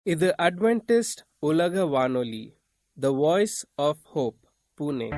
இது அட்வென்டிஸ்ட் உலக வானொலி the voice of hope Pune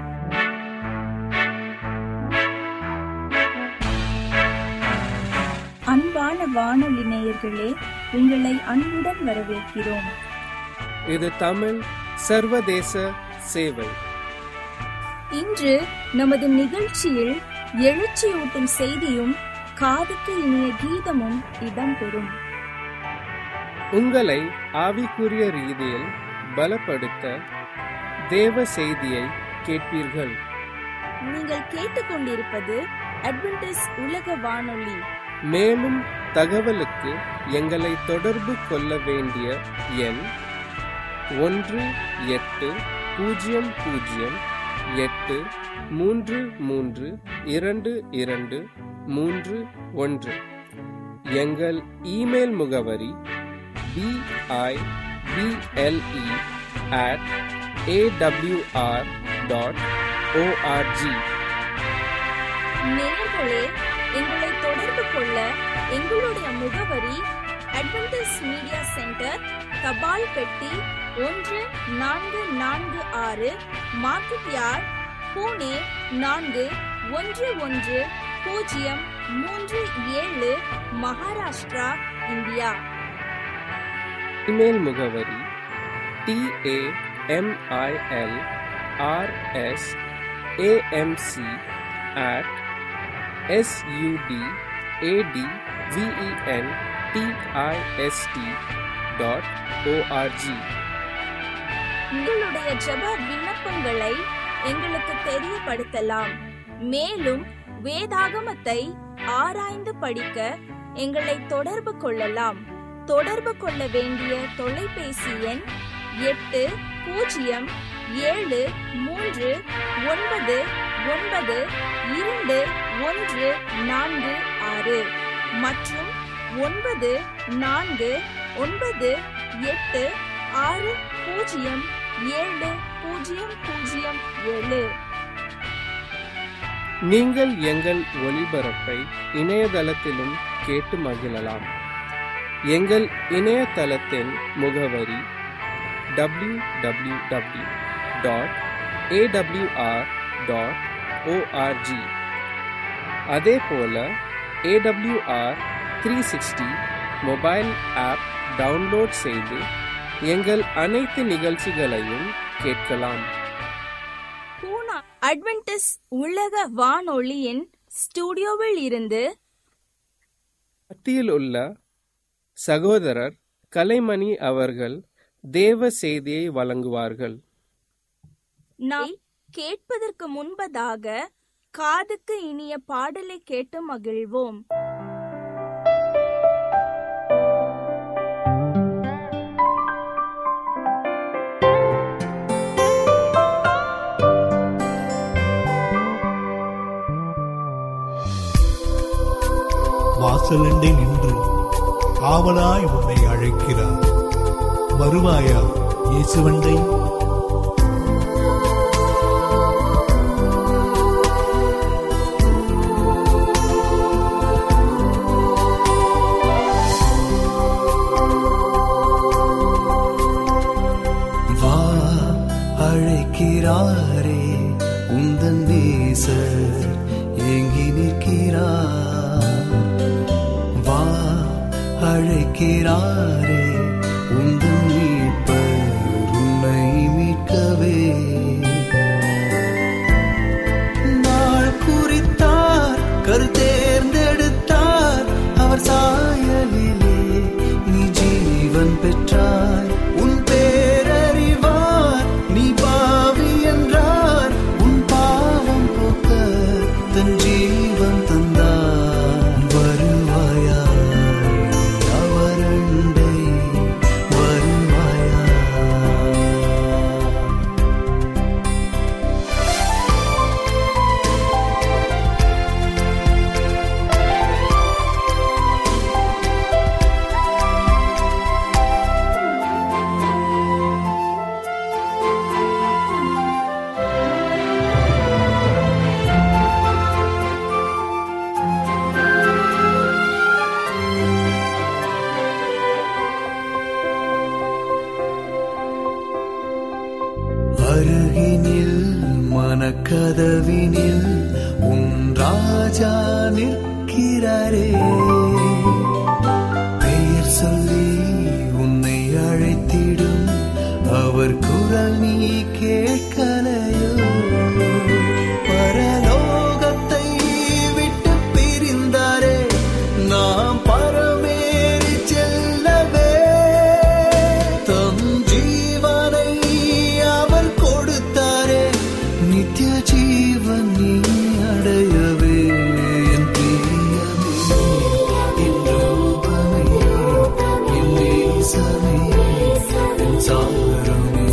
அன்பான வானொலி நேயர்களே உங்களை அன்புடன் வரவேற்கிறோம் இது தமிழ் சர்வதேச சேவை இன்று நமது நிகழ்ச்சியில் எழுச்சியூட்டும் செய்தியும் காதுக்கு இனிய கீதமும் இடம்பெறும் உங்களை ஆவிக்குரிய ரீதியில் பலப்படுத்த தேவ செய்தியை கேட்பீர்கள் நீங்கள் கேட்டுக்கொண்டிருப்பது அட்வென்டிஸ் உலக வானொலி மேலும் தகவலுக்கு எங்களை தொடர்பு கொள்ள வேண்டிய எண் ஒன்று எட்டு பூஜ்ஜியம் பூஜ்ஜியம் எட்டு மூன்று மூன்று இரண்டு இரண்டு மூன்று ஒன்று எங்கள் இமெயில் முகவரி PIBLE at AWR dot ORG நேயர்களே எங்களை தொடர்பு கொள்ள எங்களுடைய முகவரி அட்வென்டிஸ் மீடியா சென்டர் தபால் பெட்டி ஒன்று நான்கு நான்கு ஆறு மார்க்கெட் யார்ட் பூனே நான்கு ஒன்று ஒன்று பூஜ்ஜியம் மூன்று ஏழு மகாராஷ்டிரா இந்தியா இமெயில் முகவரி TAMIL RS AMC at SUD AD VEN DIST dot ORG உங்களுடைய ஜெப விண்ணப்பங்களை எங்களுக்கு தெரியப்படுத்தலாம் மேலும் வேதாகமத்தை ஆராய்ந்து படிக்க எங்களை தொடர்பு கொள்ளலாம் தொடர்பு கொள்ள வேண்டிய தொலைபேசி எண் எட்டு பூஜ்ஜியம் ஏழு மூன்று ஒன்பது ஒன்பது இரண்டு ஒன்று நான்கு ஆறு மற்றும் ஒன்பது நான்கு ஒன்பது எட்டு ஆறு பூஜ்ஜியம் ஏழு பூஜ்ஜியம் பூஜ்ஜியம் ஏழு நீங்கள் எங்கள் ஒளிபரப்பை இணையதளத்திலும் கேட்டு மகிழலாம் எங்கள் இணையதளத்தின் முகவரி W W W dot AWR dot ORG அதே போல AWR three sixty mobile app download செய்து எங்கள் அனைத்து நிகழ்ச்சிகளையும் கேட்கலாம் பூனா அட்வென்டிஸ் உலக வானொலியின் ஸ்டுடியோவில் இருந்து மத்தியில் உள்ள சகோதரர் கலைமணி அவர்கள் தேவ செய்தியை வழங்குவார்கள் நாம் கேட்பதற்கு முன்பதாக காதுக்கு இனிய பாடலை கேட்டு மகிழ்வோம் வாசலண்டை நின்று ஆவலாய் உன்னை அழைக்கிறார் வருவாயா இயேசுவண்டை வா அழைக்கிறாரே உந்தன் நேசர் ஏங்கி நிற்கிறார் வா அழைக்கிறாரே உந்தன் மீட்பர் உன்னை மீட்கவே நாள் குறித்தார் கருத்தேர்ந்தெடுத்தார் அவர் சாயலிலே நீ ஜீவன் பெற்றாய் உன் பேரறிவார் நீ பாவி என்றார் உன் பாவம் போக்க தன் ஜீவன் தந்தார் வருவாயா அவரண்டை வருவாயா அருகினில் மனக்கதவினில் உன் ராஜா நிற்கிறாரே பெயர் சொல்லி உன்னை அழைத்திடும் அவர் குரல் நீ கேட்கலையோ பரலோகத்தை விட்டு பிரிந்தாரே நாம் பரமேறி செல்லவே தம் ஜீவனை அவர் கொடுத்தாரே நித்திய ஜீவன் நீ அடையவே என் பிரியமே என் ரூபமே என் நேசமே என் சாரமே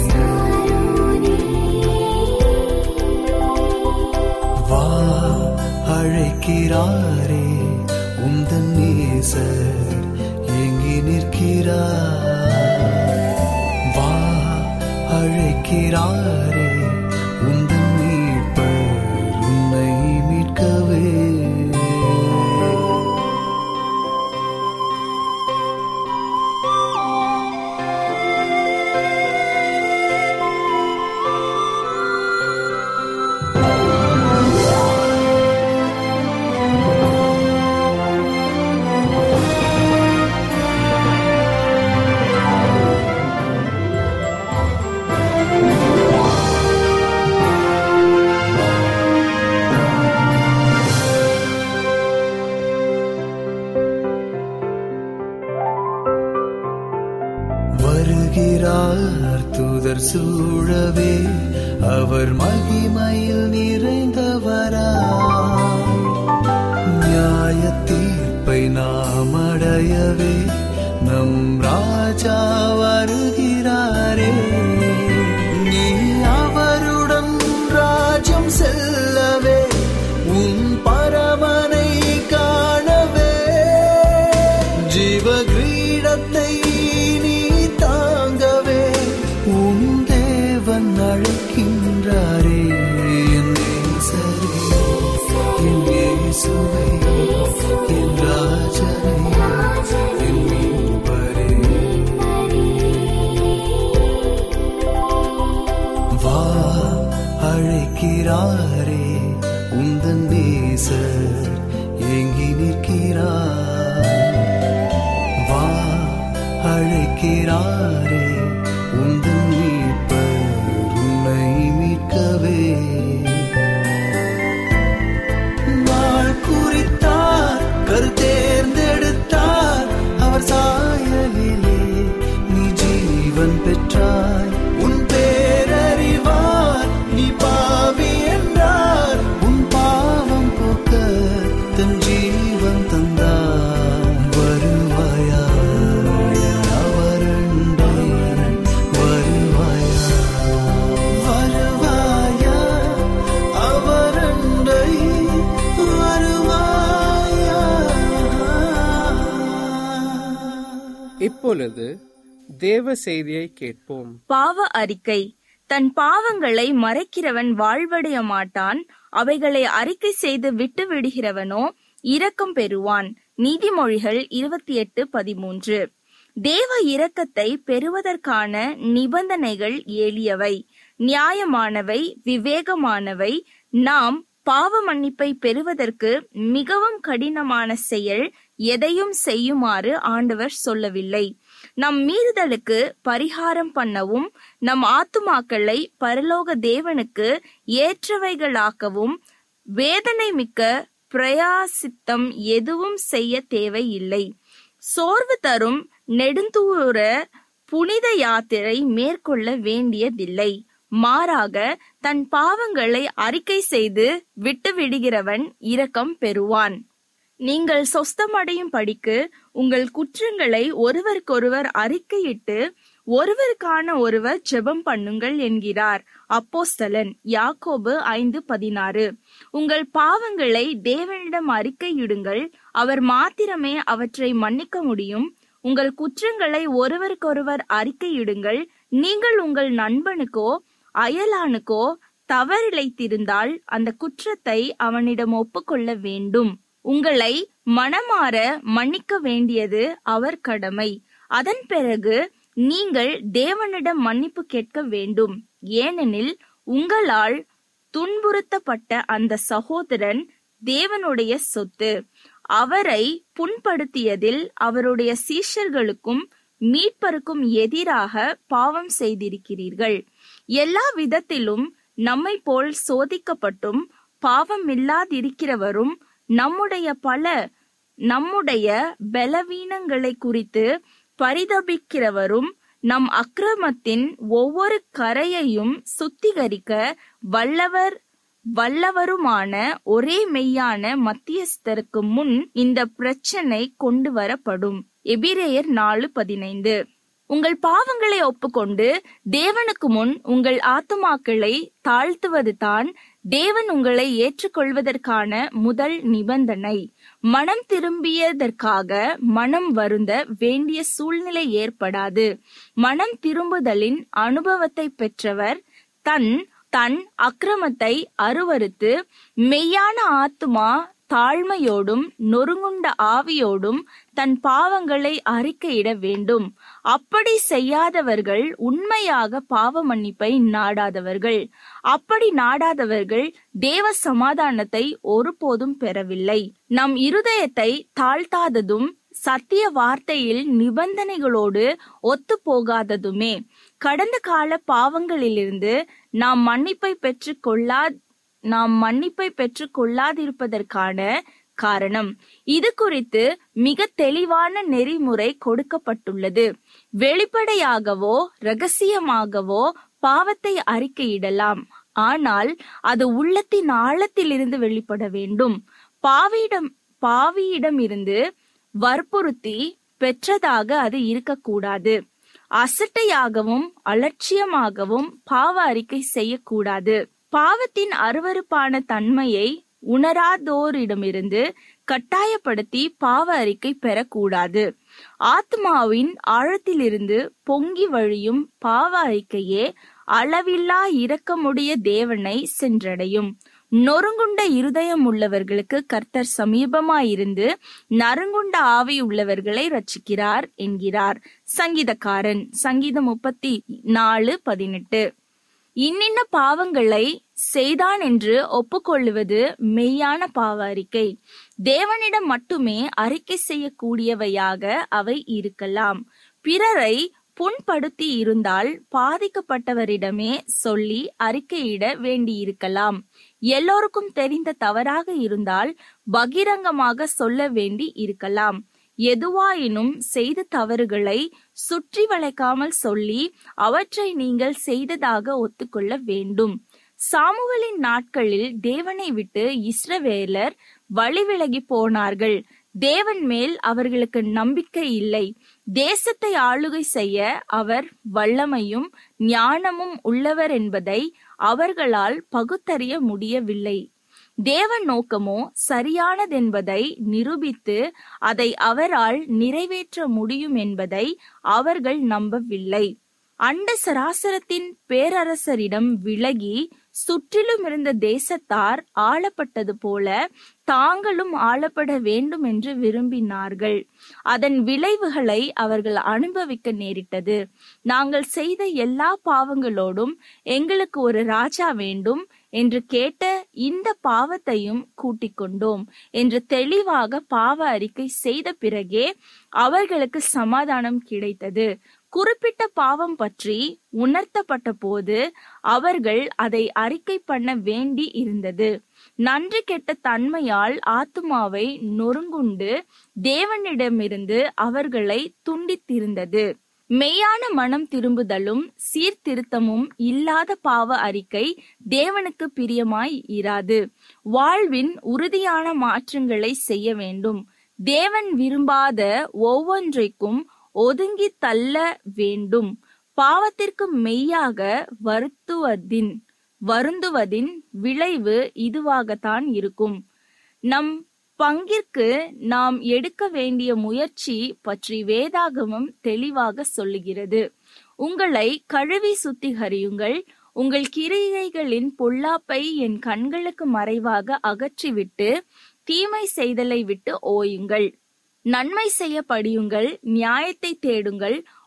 வா அழைக்கிறாரே உந்தன் நேசர் எங்கி நிற்கிறார் வா அழைக்கிறாரே உந்தன் மீட்பர் உன்னை மீட்கவே வருகிறார் தூதர் சூழவே அவர் மகிமையில் நிறைந்தவரா நியாய தீர்ப்பை நாம் அடையவே நம் ராஜா வருகிறாரே நீ அவருடன் ராஜ்யம் செல்லவே உன் பரமனை காணவே ஜீவ கிரீடத்தை நீ தாங்கவே உன் தேவன் அழைக்கின்றாரே என் நேசரே, என் இயேசுவே, என் ராஜனே, என் மீட்பரே. வா அழைக்கிறாரே உந்தன் நேசர் ஏங்கி நிற்கிறார் வா அழைக்கிறாரே உந்தன் மீட்பர் உன்னை மீட்கவே நாள் குறித்தார் கருத்தேர்ந்தெடுத்தார் அவர் சாயலிலே நீ ஜீவன் பெற்றாய் உன் பேரறிவார் நீ பாவி என்றார் உன் பாவம் போக்க தன் ஜீவன் தந்தார் வருவாயா அவரண்டை வருவாயா வருவாயா அவரண்டை வருவாயா இப்பொழுது தேவ செய்தியை கேட்போம் பாவ அறிக்கை தன் பாவங்களை மறைக்கிறவன் வாழ்வடைய மாட்டான் அவைகளை அறிக்கை செய்து விட்டு விடுகிறவனோ இரக்கம் பெறுவான் நீதிமொழிகள் இருபத்தி எட்டு பதிமூன்று தேவ இரக்கத்தை பெறுவதற்கான நிபந்தனைகள் எளியவை நியாயமானவை விவேகமானவை நாம் பாவ மன்னிப்பை பெறுவதற்கு மிகவும் கடினமான செயல் எதையும் செய்யுமாறு ஆண்டவர் சொல்லவில்லை நம் மீறுதலுக்கு பரிகாரம் பண்ணவும் நம் ஆத்துமாக்களை பரலோக தேவனுக்கு ஏற்றவைகளாக்கவும் வேதனை மிக்க பிரயாசித்தம் எதுவும் செய்ய தேவையில்லை சோர்வு தரும் நெடுந்தூர புனித யாத்திரை மேற்கொள்ள வேண்டியதில்லை மாறாக தன் பாவங்களை அறிக்கை செய்து விட்டு விடுகிறவன் இரக்கம் பெறுவான் நீங்கள் சொஸ்தமடையும் படிக்கு உங்கள் குற்றங்களை ஒருவருக்கொருவர் அறிக்கையிட்டு ஒருவருக்கான ஒருவர் ஜெபம் பண்ணுங்கள் என்கிறார் அப்போஸ்தலன் யாக்கோபு ஐந்து பதினாறு உங்கள் பாவங்களை தேவனிடம் அறிக்கையிடுங்கள் அவர் மாத்திரமே அவற்றை மன்னிக்க முடியும் உங்கள் குற்றங்களை ஒருவருக்கொருவர் அறிக்கையிடுங்கள் நீங்கள் உங்கள் நண்பனுக்கோ அயலானுக்கோ தவறிழைத்திருந்தால் அந்த குற்றத்தை அவனிடம் ஒப்புக்கொள்ள வேண்டும் உங்களை மனமாற மன்னிக்க வேண்டியது அவர் கடமை அதன் பிறகு நீங்கள் தேவனிடம் மன்னிப்பு கேட்க வேண்டும் ஏனெனில் உங்களால் துன்புறுத்தப்பட்ட அந்த சகோதரன் தேவனுடைய சொத்து அவரை புண்படுத்தியதில் அவருடைய சீஷர்களுக்கும் மீட்பருக்கும் எதிராக பாவம் செய்திருக்கிறீர்கள் எல்லா விதத்திலும் நம்மை போல் சோதிக்கப்பட்டும் பாவமில்லாதிருக்கிறவரும் நம்முடைய பல நம்முடைய பலவீனங்களை குறித்து பரிதபிக்கிறவரும் நம் அக்கிரமத்தின் ஒவ்வொரு கரையையும் சுத்திகரிக்க வல்லவர் வல்லவருமான ஒரே மெய்யான மத்தியஸ்தருக்கு முன் இந்த பிரச்சனை கொண்டு வரப்படும் எபிரேயர் நாலு பதினைந்து உங்கள் பாவங்களை ஒப்புக்கொண்டு தேவனுக்கு முன் உங்கள் ஆத்துமாக்களை தாழ்த்துவது தான் தேவன் உங்களை ஏற்றுக்கொள்வதற்கான முதல் நிபந்தனை மனம் திரும்பியதற்காக மனம் வருந்த வேண்டிய சூழ்நிலை ஏற்படாது மனம் திரும்புதலின் அனுபவத்தை பெற்றவர் தன் தன் அக்கிரமத்தை அருவருத்து மெய்யான ஆத்துமா தாழ்மையோடும் நொறுங்குண்ட ஆவியோடும் தன் பாவங்களை அறிக்கையிட வேண்டும் அப்படி செய்யாதவர்கள் உண்மையாக பாவ மன்னிப்பை நாடாதவர்கள் அப்படி நாடாதவர்கள் தேவ சமாதானத்தை ஒருபோதும் பெறவில்லை நம் இருதயத்தை தாழ்த்தாததும் சத்திய வார்த்தையில் நிபந்தனைகளோடு ஒத்து போகாததுமே கடந்த கால பாவங்களிலிருந்து நாம் மன்னிப்பை பெற்று கொள்ளா நாம் மன்னிப்பை பெற்று கொள்ளாதிருப்பதற்கான காரணம் இது குறித்து மிக தெளிவான நெறிமுறை கொடுக்கப்பட்டுள்ளது வெளிப்படையாகவோ ரகசியமாகவோ பாவத்தை அறிக்கையிடலாம் ஆனால் அது உள்ளத்தின் ஆழத்திலிருந்து வெளிப்பட வேண்டும் பாவியிடம் பாவியிடம் இருந்து வற்புறுத்தி பெற்றதாக அது இருக்கக்கூடாது அசட்டையாகவும் அலட்சியமாகவும் பாவ அறிக்கை செய்யக்கூடாது பாவத்தின் அருவருப்பான தன்மையை உணராதோரிடமிருந்து கட்டாயப்படுத்தி பாவ அறிக்கை பெறக்கூடாது ஆத்மாவின் ஆழத்திலிருந்து பொங்கி வழியும் பாவ அறிக்கையே அளவில்லா இரக்கமுடைய தேவனை சென்றடையும் நொறுங்குண்ட இருதயம் உள்ளவர்களுக்கு கர்த்தர் சமீபமாயிருந்து நறுங்குண்ட ஆவி உள்ளவர்களை ரட்சிக்கிறார் என்கிறார் சங்கீதக்காரன் சங்கீதம் முப்பத்தி நாலு பதினெட்டு இன்னின்ன பாவங்களை செய்தான் என்று ஒப்புக்கொள்ளுவது மெய்யான பாவ அறிக்கை தேவனிடம் மட்டுமே அறிக்கை செய்யக்கூடியவையாக அவை இருக்கலாம் பிறரை புண்படுத்தி இருந்தால் பாதிக்கப்பட்டவரிடமே சொல்லி அறிக்கையிட வேண்டியிருக்கலாம் எல்லோருக்கும் தெரிந்த தவறாக இருந்தால் பகிரங்கமாக சொல்ல வேண்டி இருக்கலாம் எதுவாயினும் செய்த தவறுகளை சுற்றி வளைக்காமல் சொல்லி அவற்றை நீங்கள் செய்ததாக ஒத்துக்கொள்ள வேண்டும் சாமுவலின் நாட்களில் தேவனை விட்டு இஸ்ரவேலர் வழிவிலகி போனார்கள் தேவன் மேல் அவர்களுக்கு நம்பிக்கை இல்லை தேசத்தை ஆளுகை செய்ய அவர் வல்லமையும் ஞானமும் உள்ளவர் என்பதை அவர்களால் பகுத்தறிய முடியவில்லை தேவன் நோக்கமோ சரியானதென்பதை நிரூபித்து அதை அவரால் நிறைவேற்ற முடியும் என்பதை அவர்கள் நம்பவில்லை அண்ட சராசரத்தின் பேரரசரிடம் விலகி சுற்றிலும் இருந்த தேசத்தார் ஆளப்பட்டது போல தாங்களும் ஆளப்பட வேண்டும் என்று விரும்பினார்கள் அதன் விளைவுகளை அவர்கள் அனுபவிக்க நேரிட்டது நாங்கள் செய்த எல்லா பாவங்களோடும் எங்களுக்கு ஒரு ராஜா வேண்டும் என்று கேட்ட இந்த பாவத்தையும் கூட்டிக் கொண்டோம் என்று தெளிவாக பாவ அறிக்கை செய்த பிறகே அவர்களுக்கு சமாதானம் கிடைத்தது குறிப்பிட்ட பாவம் பற்றி உணர்த்தப்பட்ட போது அவர்கள் அதை அறிக்கை பண்ண வேண்டி இருந்தது நன்றி கெட்ட தன்மையால் ஆத்துமாவை நொறுங்குண்டு தேவனிடமிருந்து அவர்களை துண்டித்திருந்தது மெய்யான மனம் திரும்புதலும் சீர்திருத்தமும் இல்லாத பாவ அறிக்கை தேவனுக்கு பிரியமாய் இராது வாழ்வின் உறுதியான மாற்றங்களை செய்ய வேண்டும் தேவன் விரும்பாத ஒவ்வொன்றைக்கும் ஒதுங்கி தள்ள வேண்டும் பாவத்திற்கு மெய்யாக வருத்துவதின் வருந்துவதின் விளைவு இதுவாகத்தான் இருக்கும் நம் பங்கிற்கு நாம் எடுக்க வேண்டிய முயற்சி பற்றி வேதாகமம் தெளிவாக சொல்லுகிறது உங்களை கழுவி சுத்திகரியுங்கள் உங்கள் கிரியைகளின் பொல்லாப்பை என் கண்களுக்கு மறைவாக அகற்றிவிட்டு தீமை செய்தலை விட்டு ஓயுங்கள் நன்மை செய்ய படியுங்கள் நியாயத்தை தேடுங்கள்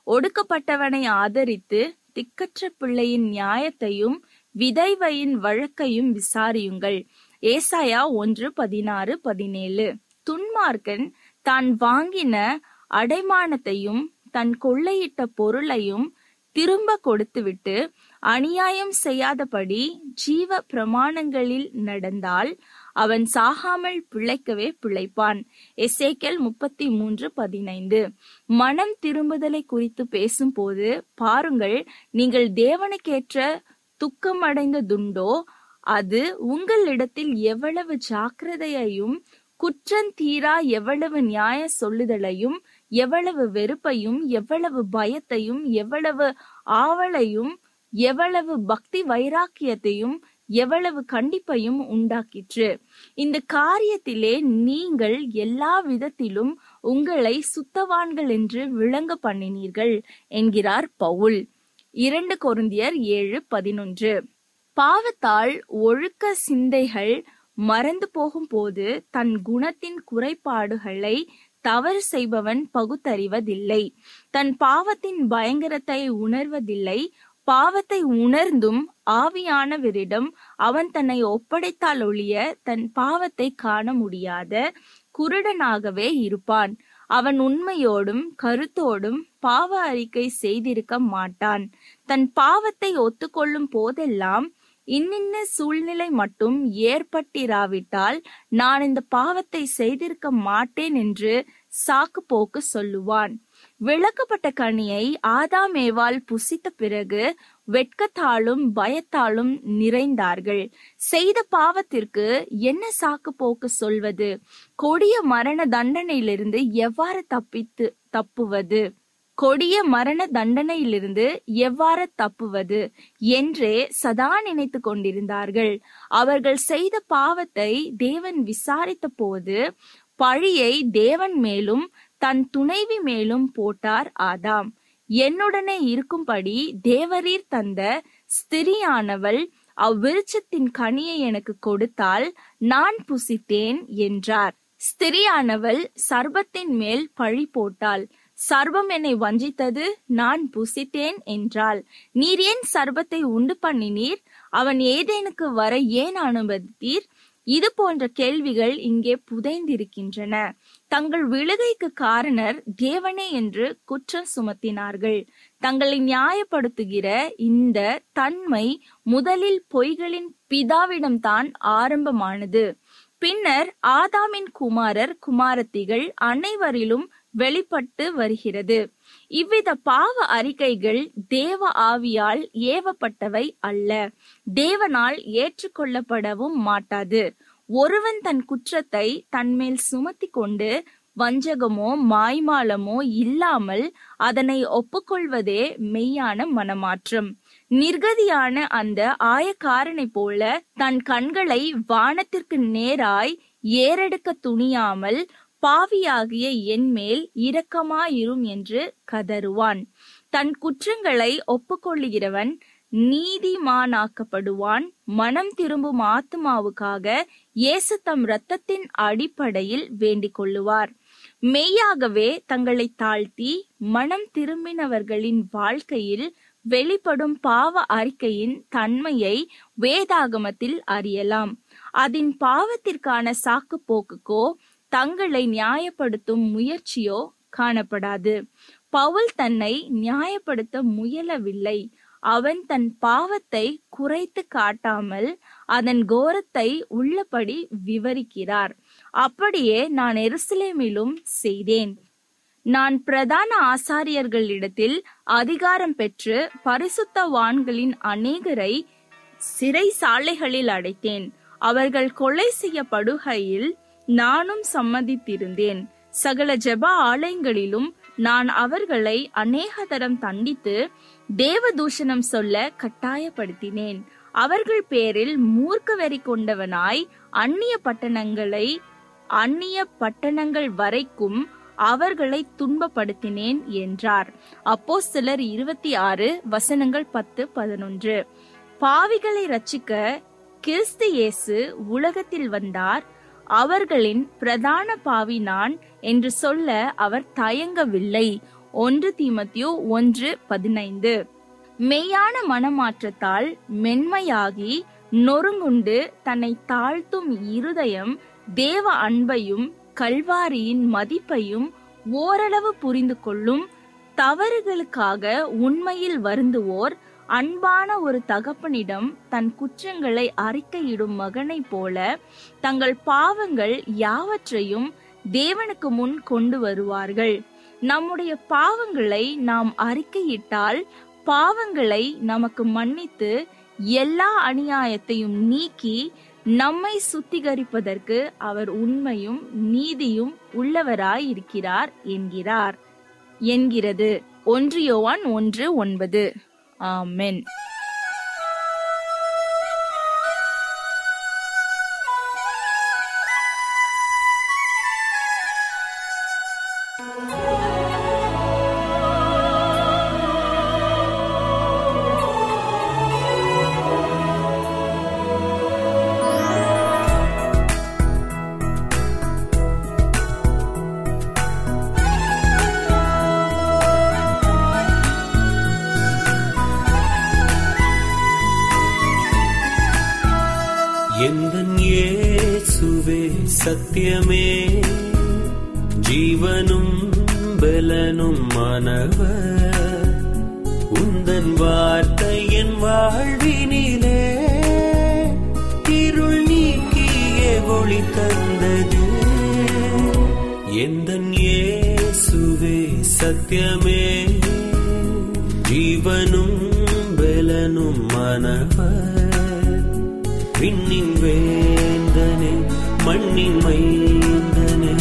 ஒடுக்கப்பட்டவனை ஆதரித்து திக்கற்ற பிள்ளையின் நியாயத்தையும் விதைவையின் வழக்கையும் விசாரியுங்கள் ஏசாயா ஒன்று பதினாறு பதினேழு துன்மார்க்கன் தான் வாங்கின அடைமானத்தையும் தன் கொள்ளையிட்ட பொருளையும் திரும்ப கொடுத்துவிட்டு அநியாயம் செய்யாதபடி ஜீவ பிரமாணங்களில் நடந்தால் அவன் சாகாமல் பிழைக்கவே பிழைப்பான் எசேக்கேல் முப்பத்தி மூன்று பதினைந்து மனம் திரும்புதலை குறித்து பேசும்போது பாருங்கள் நீங்கள் தேவனுக்கேற்ற துக்கமடைந்ததுண்டோ அது உங்களிடத்தில் எவ்வளவு ஜாக்கிரதையையும் குற்றந்தீரா எவ்வளவு நியாய சொல்லுதலையும் எவ்வளவு வெறுப்பையும் எவ்வளவு பயத்தையும் எவ்வளவு ஆவலையும் எவ்வளவு பக்தி வைராக்கியத்தையும் எவ்வளவு கண்டிப்பையும் உண்டாக்கிற்று இந்த காரியத்திலே நீங்கள் எல்லா விதத்திலும் உங்களை சுத்தவான்கள் என்று விளங்க பண்ணினீர்கள் என்கிறார் பவுல் இரண்டு கொருந்தியர் ஏழு பதினொன்று பாவத்தால் ஒழுக்க சிந்தைகள் மறந்து போகும்போது தன் குணத்தின் குறைபாடுகளை தவறு செய்பவன் பகுத்தறிவதில்லை தன் பாவத்தின் பயங்கரத்தை உணர்வதில்லை பாவத்தை உணர்ந்தும் ஆவியானவரிடம் அவன் தன்னை ஒப்படைத்தால் ஒழிய தன் பாவத்தை காண முடியாத குருடனாகவே இருப்பான் அவன் உண்மையோடும் கருத்தோடும் பாவ அறிக்கை செய்திருக்க மாட்டான் தன் பாவத்தை ஒத்துக்கொள்ளும் போதெல்லாம் இன்னின்ன சூழ்நிலை மட்டும் ஏற்பட்டிராவிட்டால் நான் இந்த பாவத்தை செய்திருக்க மாட்டேன் என்று சாக்கு போக்கு சொல்லுவான் விளக்கப்பட்ட கனியை ஆதாம் ஏவாள் புசித்த பிறகு வெட்கத்தாலும் பயத்தாலும் நிறைந்தார்கள் செய்த பாவத்திற்கு என்ன சாக்கு போக்கு சொல்வது கொடிய மரண தண்டனையிலிருந்து எவ்வாறு தப்பித்து தப்புவது கொடிய மரண தண்டனையிலிருந்து எவ்வாறு தப்புவது என்றே சதா நினைத்து கொண்டிருந்தார்கள் அவர்கள் செய்த பாவத்தை தேவன் விசாரித்த போது பழியை தேவன் மேலும் தன் துணைவி மேலும் போட்டார் ஆதாம் என்னுடனே இருக்கும்படி தேவரீர் தந்த ஸ்திரியானவள் அவ்விருச்சத்தின் கனியை எனக்கு கொடுத்தால் நான் புசித்தேன் என்றார் ஸ்திரியானவள் சர்பத்தின் மேல் பழி போட்டாள் சர்வம் என்னை வஞ்சித்தது நான் புசித்தேன் என்றாள் நீர் ஏன் சர்பத்தை உண்டு பண்ணினீர் அவன் ஏதேனுக்கு வர ஏன் அனுமதித்தீர் இது போன்ற கேள்விகள் இங்கே புதைந்திருக்கின்றன தங்கள் விழுகைக்கு காரணர் தேவனே என்று குற்றம் சுமத்தினார்கள் தங்களை நியாயப்படுத்துகிற இந்த தன்மை முதலில் பொய்களின் பிதாவிடம்தான் ஆரம்பமானது பின்னர் ஆதாமின் குமாரர் குமாரத்திகள் அனைவரிலும் வெளிப்பட்டு வருகிறது இவ்வித பாவ அறிக்கைகள் தேவ ஆவியால் ஏவப்பட்டவை அல்ல தேவனால் ஏற்றுக்கொள்ளப்படவும் மாட்டாது ஒருவன் தன் குற்றத்தை தன்மேல் சுமத்தி கொண்டு வஞ்சகமோ மாய்மாலமோ இல்லாமல் அதனை ஒப்புக்கொள்வதே மெய்யான மனமாற்றம் நிர்கதியான அந்த ஆயக்காரனை போல தன் கண்களை வானத்திற்கு நேராய் ஏறெடுக்க துணியாமல் பாவியாகிய என் மேல் இரக்கமாயிரும் என்று கதறுவான் தன் குற்றங்களை ஒப்புக்கொள்ளுகிறவன் நீதிமானாக்கப்படுவான் மனம் திரும்பும் ஆத்மாவுக்காக இயேசு தம் இரத்தத்தின் அடிப்படையில் வேண்டிக் கொள்ளுவார் மெய்யாகவே தங்களை தாழ்த்தி மனம் திரும்பினவர்களின் வாழ்க்கையில் வெளிப்படும் பாவ அறிக்கையின் தன்மையை வேதாகமத்தில் அறியலாம் அதன் பாவத்திற்கான சாக்கு போக்குக்கோ தங்களை நியாயப்படுத்தும் முயற்சியோ காணப்படாது பவுல் தன்னை நியாயப்படுத்த முயலவில்லை அவன் தன் பாவத்தை குறைத்து காட்டாமல் அதன் கோரத்தை உள்ளபடி விவரிக்கிறார் அப்படியே நான் எருசலேமிலும் செய்தேன் நான் பிரதான ஆசாரியர்களிடத்தில் அதிகாரம் பெற்று பரிசுத்தவான்களின் அநேகரை சிறை சாலைகளில் அடைத்தேன் அவர்கள் கொலை செய்யப்படுகையில் நானும் சம்மதித்திருந்தேன் சகல ஜெப ஆலயங்களிலும் நான் அவர்களை அநேக தரம் தண்டித்து தேவதூஷணம் சொல்ல கட்டாயப்படுத்தினேன் அவர்கள் பேரில் மூர்க்க வெறி கொண்டவனாய் அந்நிய பட்டணங்களை அந்நிய பட்டணங்கள் வரைக்கும் அவர்களை துன்பப்படுத்தினேன் என்றார் அப்போ சிலர் இருபத்தி ஆறு வசனங்கள் பத்து பதினொன்று பாவிகளை ரட்சிக்க கிறிஸ்து இயேசு உலகத்தில் வந்தார் அவர்களின் பிரதான பாவி நான் என்று சொல்ல அவர் தயங்கவில்லை ஒன்று தீமத்தியு ஒன்று பதினைந்து மெய்யான மனமாற்றத்தால் மென்மையாகி நொறுங்குண்டு தன்னை தாழ்த்தும் இருதயம் தேவ அன்பையும் கல்வாரியின் மதிப்பையும் ஓரளவு புரிந்து கொள்ளும் தவறுகளுக்காக உண்மையில் வருந்துவோர் அன்பான ஒரு தகப்பனிடம் தன் குற்றங்களை அறிக்கையிடும் மகனைப் போல தங்கள் பாவங்கள் யாவற்றையும் தேவனுக்கு முன் கொண்டு வருவார்கள் நம்முடைய பாவங்களை நாம் அறிக்கையிட்டால் பாவங்களை நமக்கு மன்னித்து எல்லா அநியாயத்தையும் நீக்கி நம்மை சுத்திகரிப்பதற்கு அவர் உண்மையும் நீதியும் உள்ளவராய் இருக்கிறார் என்கிறார் என்கிறது ஒன்று யோவான் ஒன்று ஒன்பது ஆமென் எந்தன் இயேசுவே சத்தியமே ஜீவனும் பலனும் மாணவர் உந்தன் வார்த்தை என் வாழ்வினிலே இருள் நீக்கிய ஒளி தந்தது எந்தன் இயேசுவே சத்தியமே ஜீவனும் பலனும் மாணவர் விண்ணின் வேந்தனே மண்ணின் மைந்தனே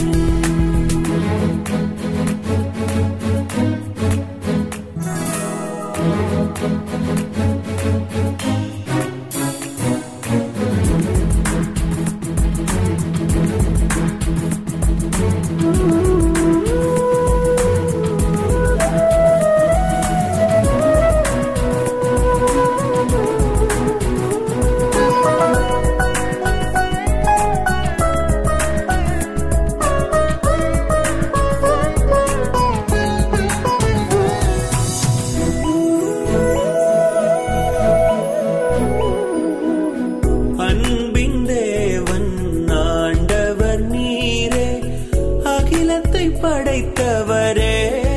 அன்பின் தேவன் ஆண்டவர் நீரே அகிலத்தை படைத்தவரே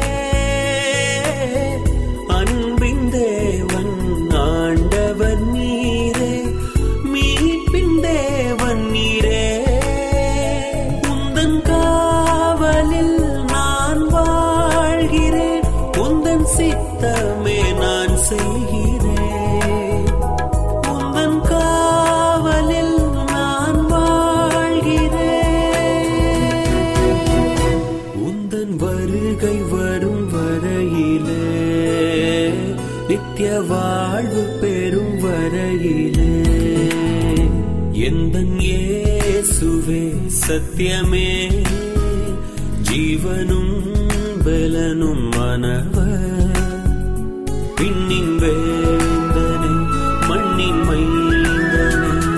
அன்பின் தேவன் ஆண்டவர் நீரே மீட்பின் தேவன் நீரே உந்தன் காவலில் நான் வாழ்கிறேன் உந்தன் சித்தமே நான் செய்கிறேன் உந்தன் காவலில் நான் வாழ்கிறேன் உந்தன் வருகை வரும் வரையிலே நித்திய வாழ்வு பெறும் வரையிலே எந்தன் இயேசுவே சத்தியமே ஜீவனும் பலனும் மனவர் பின்னின் வேந்தனே மண்ணின் மைந்தனே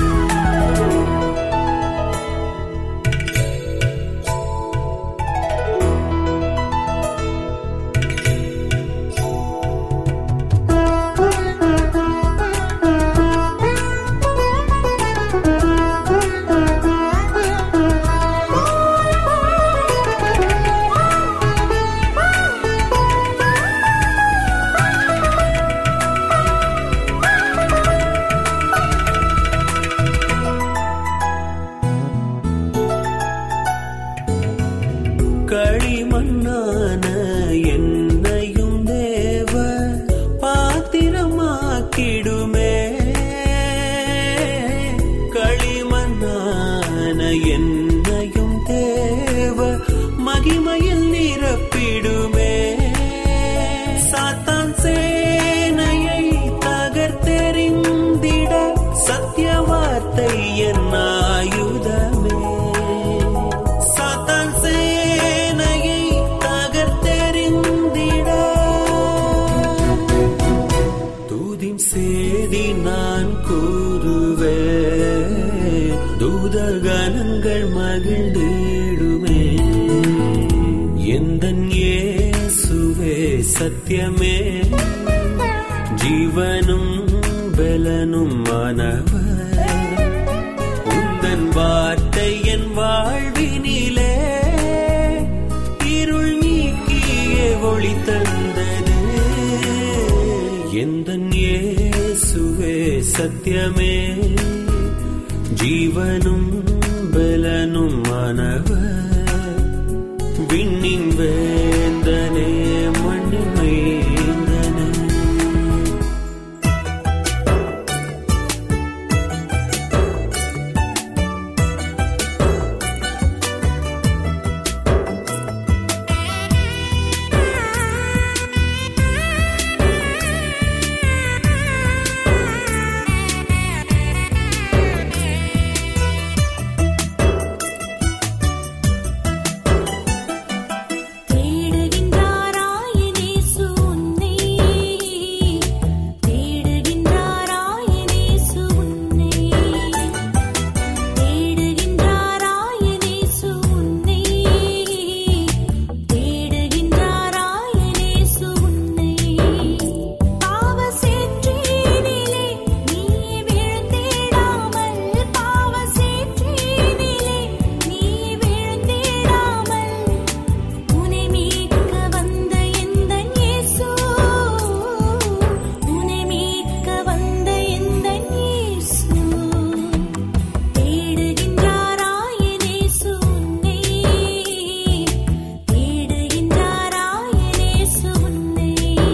களிமண்ணான என்னையும் தேவ பாத்திரமாக்கிடுமே களிமண்ணான என்னையும் தேவ மகிமையில் நிரப்பிடுமே சாத்தான் சேனையை தகர்த்தெறிந்திட சத்திய வார்த்தை என் ஆயுதமே சாத்தான் சேனையை தகர்த்தெறிந்திட தூதின் சேதி நான் கூறுவே தூதகணங்கள் மகிழ்ந்திடுமே எந்தன் இயேசுவே சத்தியமே ஜீவனும் பலனும் மாணவர் உந்தன் வார்த்தை என் வாழ்வினிலே இருள் நீக்கியே ஒளி தந்தது எந்த இயேசுவே சத்தியமே ஜீவனும் பலனும் மாணவர் விண்ணின் வேந்தனே மண்ணின் வேந்தனே தேடுகின்றாராயனேசு உன்னை தேடுகின்றாராயனேசு உன்னை தேடுகின்றாராயனேசு உன்னை தேடுகின்றாராயனேசு உன்னை பாவ சேற்றினிலே நீ விழுந்திடாமல் பாவ சேற்றினிலே நீ விழுந்திடாமல் உனை மீட்க வந்த எந்தன் இயேசு உனை மீட்க வந்த எந்தன் இயேசு தேடுகின்றாராயனேசு உன்னை தேடுகின்றாராயனேசு உன்னை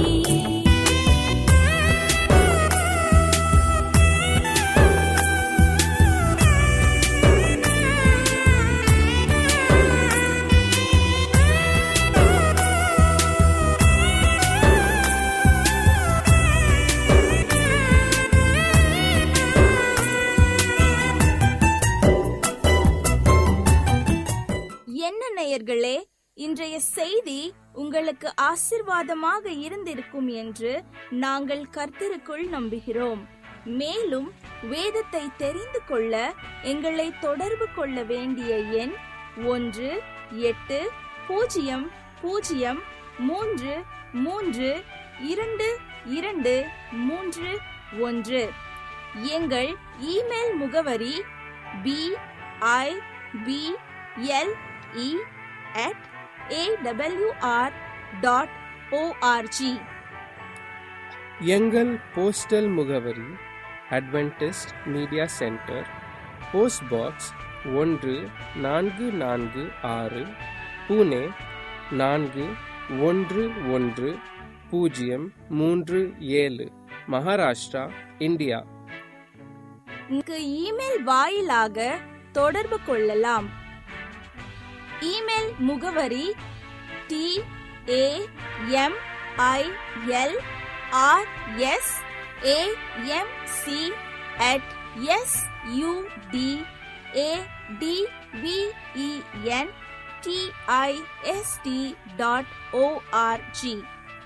என்ன நேயர்களே இன்றைய செய்தி உங்களுக்கு ஆசிர்வாதமாக இருந்திருக்கும் என்று நாங்கள் கர்த்தருக்குள் நம்புகிறோம் மேலும் வேதத்தை தெரிந்து கொள்ள எங்களை தொடர்பு கொள்ள வேண்டிய எண் ஒன்று எட்டு பூஜ்ஜியம் பூஜ்ஜியம் மூன்று மூன்று இரண்டு இரண்டு மூன்று ஒன்று எங்கள் இமெயில் முகவரி P I B L E at AWR dot ORG எங்கள் போஸ்டல் முகவரி Adventist media centre post box ஒன்று நான்கு நான்கு ஆறு புனே நான்கு ஒன்று ஒன்று பூஜ்ஜியம் மூன்று ஏழு மகாராஷ்டிரா இந்தியா இங்கு இமெயில் வாயிலாக தொடர்பு கொள்ளலாம் இமெயில் முகவரி T A M I L R S A M C at S U D A D V E N T I S T dot ORG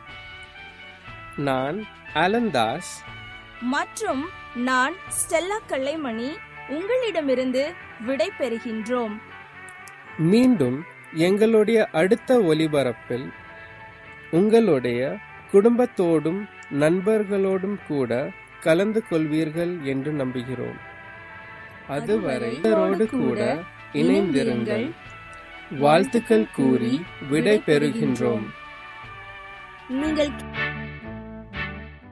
நான் அலந்தாஸ் மற்றும் நான் ஸ்டெல்லா கல்லைமணி உங்களிடமிருந்து விடை பெறுகின்றோம் மீண்டும் எங்களுடைய அடுத்த ஒலிபரப்பில் உங்களுடைய குடும்பத்தோடும் நண்பர்களோடும் கூட கலந்து கொள்வீர்கள் என்று நம்புகிறோம் அதுவரை இவரோடு கூட இணைந்திருங்கள் வாழ்த்துக்கள் கூறி விடை பெறுகின்றோம் நீங்கள்